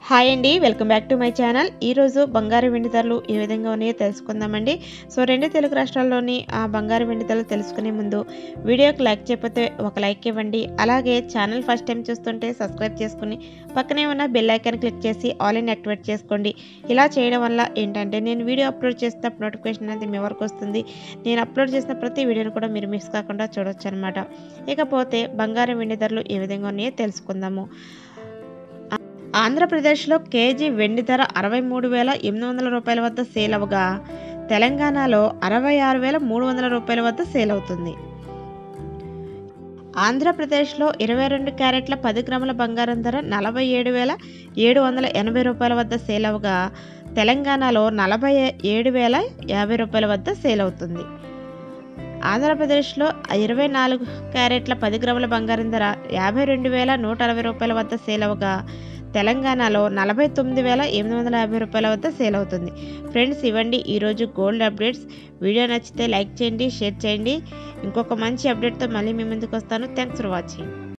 hi అండి welcome back to my channel ఈరోజు బంగారు వెండి ధరలు ఏ విధంగా ఉన్నాయో తెలుసుకుందామండి సో రెండు తెలుగు రాష్ట్రాల్లోని ఆ బంగారు వెండి ధరలు తెలుసుకునే ముందు వీడియోకి లైక్ చేయకపోతే ఒక లైక్ ఇవ్వండి అలాగే ఛానల్ ఫస్ట్ టైం చూస్తుంటే సబ్స్క్రైబ్ చేసుకుని పక్కనే ఉన్న బెల్ ఐకాన్ క్లిక్ చేసి ఆల్ ఇన్ యాక్టివేట్ చేసుకోండి ఇలా చేయడం వల్ల ఏంటంటే నేను వీడియో అప్లోడ్ చేసినప్పుడు నోటిఫికేషన్ అనేది మీ వరకు వస్తుంది నేను అప్లోడ్ చేసిన ప్రతి వీడియోని కూడా మీరు మిస్ కాకుండా చూడొచ్చు అనమాట ఇకపోతే బంగారం వెండి ధరలు ఏ విధంగా ఉన్నాయో తెలుసుకుందాము ఆంధ్రప్రదేశ్లో కేజీ వెండి ధర అరవై మూడు వేల ఎనిమిది వందల రూపాయల వద్ద సేల్ అవగా తెలంగాణలో అరవై ఆరు వేల మూడు వందల రూపాయల వద్ద సేల్ అవుతుంది ఆంధ్రప్రదేశ్లో ఇరవై రెండు క్యారెట్ల పది గ్రాముల బంగారం ధర నలభై ఏడు వేల ఏడు వందల ఎనభై రూపాయల వద్ద సేల్ అవగా తెలంగాణలో నలభై ఏడు వేల యాభై రూపాయల వద్ద సేల్ అవుతుంది ఆంధ్రప్రదేశ్లో ఇరవై నాలుగు క్యారెట్ల పది గ్రాముల బంగారం ధర యాభై రెండు వేల నూట అరవై రూపాయల వద్ద సేల్ అవగా తెలంగాణలో నలభై తొమ్మిది వేల ఎనిమిది వందల యాభై రూపాయల వద్ద సేల్ అవుతుంది ఫ్రెండ్స్ ఇవ్వండి ఈరోజు గోల్డ్ అప్డేట్స్ వీడియో నచ్చితే లైక్ చేయండి షేర్ చేయండి ఇంకొక మంచి అప్డేట్తో మళ్ళీ మీ ముందుకు వస్తాను థ్యాంక్స్ ఫర్ వాచింగ్